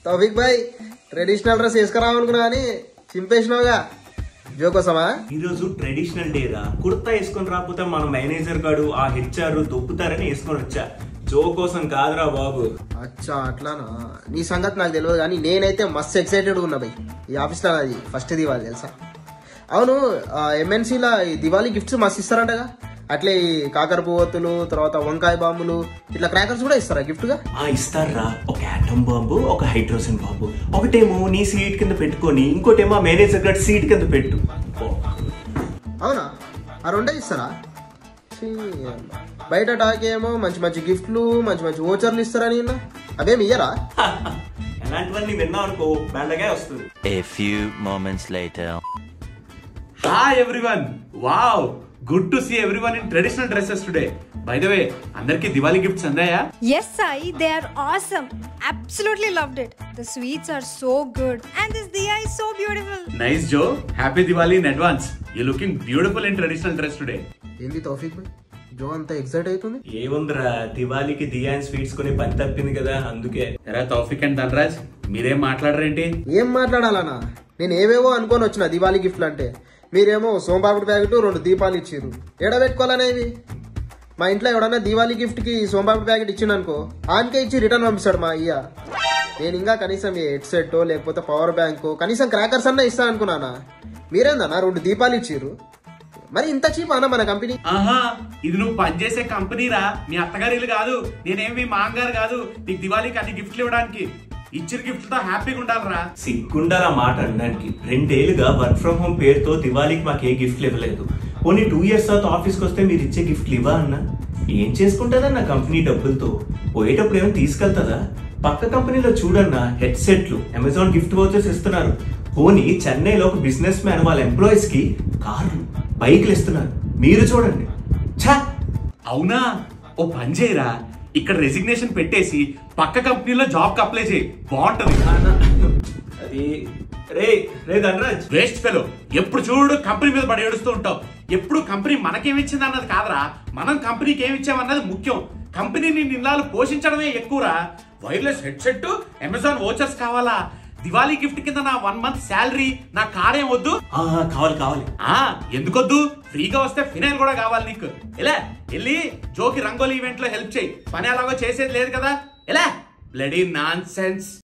Taufiq bhai traditional dress వేసుకురావాలనుకున్నా కానీ చింపేసినావుగా జోకోసమా ఈరోజు ట్రెడిషనల్ డే రా కుర్తా వేసుకొని రాకపోతే మన మేనేజర్ గాడు ఆ హెచ్ఆర్ దొప్పుతారని వేసుకొని వచ్చా జో కోసం కాదురా బాబు అచ్చా అట్లానా నీ సంగతి నాకు తెలియదు కానీ నేనైతే మస్తు ఎక్సైటెడ్ ఉన్నా భయ్ ఈ ఆఫీస్లో అది ఫస్ట్ దివాళి తెలుసా అవును ఎంఎన్సీలో ఈ దివాళీ గిఫ్ట్స్ మస్తు ఇస్తారంటగా అట్లే ఈ కాకర పువ్వొత్తులు తర్వాత వంకాయ బాంబులు ఇట్లా క్రాకర్స్ కూడా ఇస్తారా గిఫ్ట్గా ఆ ఇస్తారా ఒక ఆటం బాంబు ఒక హైడ్రోజన్ బాంబు ఒకటేమో నీ సీట్ కింద పెట్టుకొని ఇంకోటేమో ఆ మేనేజర్ గారి సీట్ కింద పెట్టు ఓ. అవునా ఆ రెండే ఇస్తారా ఛీ, బయట టాక్ ఏమో మంచి మంచి గిఫ్ట్లు మంచి మంచి ఓచర్లు ఇస్తారని విన్నా అవేమి ఇయ్యరా ఎలాంటివన్నీ విన్నావు అనుకో బెండగా వస్తుంది A few moments later. Hi everyone wow good to see everyone in traditional dresses today by the way అందరికి దివాళీ గిఫ్ట్స్ అందాయా Yes, Sai, they are awesome. Absolutely loved it. The sweets are so good, and this diya is so beautiful. Nice Jo happy Diwali in advance you looking beautiful in traditional dress today ఏంది తౌఫిక్ భాయ్ జో అంత excite అవుతుంది ఏముందిరా దివాళీకి దియాన్ sweets కొని పని తప్పింది కదా అందుకే ఎరా తౌఫిక్ అండ్ ధనరాజ్ మీరేం మాట్లాడరేంటి ఏం మాట్లాడాలన్నా నేను ఏవేవో అనుకొని వచ్చిన దివాళీ గిఫ్ట్లు అంటే మీరేమో సోంపాపిడి ప్యాకెట్ రెండు దీపాలు ఇచ్చిర్రు ఎడ పెట్టుకోవాలనేవి మా ఇంట్లో ఎవడన్నా దివాళీ గిఫ్ట్ కి సోంపాపిడి ప్యాకెట్ ఇచ్చిండు అనుకో ఆన్కే ఇచ్చి రిటర్న్ పంపిస్తాడు మా అయ్య నేను ఇంకా కనీసం ఈ హెడ్ సెట్ లేకపోతే పవర్ బ్యాంక్ కనీసం క్రాకర్స్ అన్నా ఇస్తా అనుకున్నానా మీరేందన్నా రెండు దీపాలు ఇచ్చిర్రు మరి ఇంత చీప్ అన్న మన కంపెనీ ఆహా ఇది నువ్వు పనిచేసే కంపెనీరా మీ అత్తగారి ఇల్లు కాదు నేనేమి మీ మాంగారు కాదు నీకు దివాళీకి అన్ని గిఫ్ట్లు ఇవ్వడానికి ఇచ్చిన గిఫ్ట్ తో హ్యాపీగా ఉండాలిరా సిగ్గుండాల మాట అనడానికి రెండేళ్లుగా వర్క్ ఫ్రమ్ హోమ్ పేరుతో దివాళీకి మాకు ఏ గిఫ్ట్లు ఇవ్వలేదు పోనీ టూ ఇయర్స్ తర్వాత ఆఫీస్కి వస్తే మీరు ఇచ్చే గిఫ్ట్లు ఇవ్వా అన్న ఏం చేసుకుంటుందన్న కంపెనీ డబ్బులతో పోయేటప్పుడు ఏమైనా తీసుకెళ్తుందా పక్క కంపెనీలో చూడన్న హెడ్ సెట్లు అమెజాన్ గిఫ్ట్ వౌచర్స్ ఇస్తున్నారు పోనీ చెన్నైలో ఒక బిజినెస్ మ్యాన్ వాళ్ళ ఎంప్లాయీస్ కి కార్లు బైక్లు ఇస్తున్నారు మీరు చూడండి ఛా అవునా ఓ పని చేయరా ఇక్కడ రెసిగ్నేషన్ పెట్టేసి పక్క కంపెనీలో జాబ్ కి అప్లై చేయి బాగుంటది అది రే రే ధనరాజ్ వేస్ట్ ఫెలో ఎప్పుడు చూడు కంపెనీ మీద పడి ఏడుస్తూ ఉంటావు ఎప్పుడు కంపెనీ మనకేమిచ్చింది అన్నది కాదురా మనం కంపెనీకి ఏమి ఇచ్చామన్నది ముఖ్యం కంపెనీని నిన్నాళ్ళు పోషించడమే ఎక్కువరా వైర్లెస్ హెడ్సెట్ అమెజాన్ ఓచర్స్ కావాలా దివాళీ గిఫ్ట్ కింద నా వన్ మంత్ శాలరీ నా కార్ ఏం వద్దు ఆ, కావాలి కావాలి ఆ ఎందుకొద్దు ఫ్రీగా వస్తే ఫినైల్ కూడా కావాలి నీకు ఎలా వెళ్ళి జోకి రంగోలీ ఈవెంట్ లో హెల్ప్ చేయి పని ఎలాగో చేసేది లేదు కదా ఎలా బ్లడీ నాన్ సెన్స్